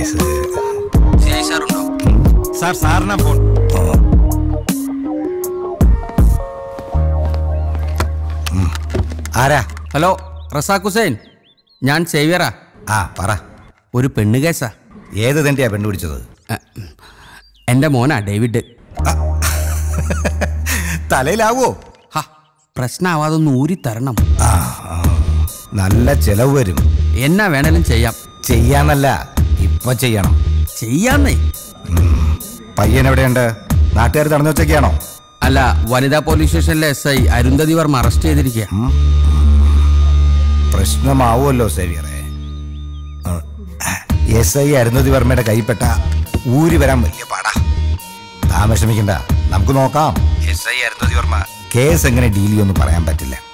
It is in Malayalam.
കേസ് സാറുണ്ടോ സാർ സാറിനാ ഫോൺ ആരാ ഹലോ റസാഖ് ഹുസൈൻ ഞാൻ സേവ്യറാ ആ പറ ഒരു പെണ്ണ് കേസാ ഏത് തന്നെയാ പെണ്ണുപിടിച്ചത് അ, എൻ്റെ മോനാ ഡേവിഡ് തലയിലാവോ ഹ പ്രശ്നമാവാതൊന്ന് ഊരി തരണം ആ ആ. നല്ല ചെലവ് വരും എന്നാ വേണേലും ചെയ്യാം ചെയ്യാന്നല്ല ഇപ്പൊ ചെയ്യണം ചെയ്യാന്നേ പയ്യൻ എവിടെയുണ്ട് നാട്ടുകാർ തടഞ്ഞു വെച്ചൊക്കെയാണോ അല്ല വനിതാ പോലീസ് സ്റ്റേഷനിലെ S I Arundhati Varma arrest ചെയ്തിരിക്കുക പ്രശ്നമാവുമല്ലോ സേവിയറെ എസ് ഐ അരുന്ധതി വർമ്മയുടെ കൈപ്പെട്ട ഊരി വരാൻ വലിയ പാടാ താൻ വിഷമിക്കണ്ട നമുക്ക് നോക്കാം S I Arundhati Varma case എങ്ങനെ ഡീൽ ചെയ്യുമെന്ന് പറയാൻ പറ്റില്ല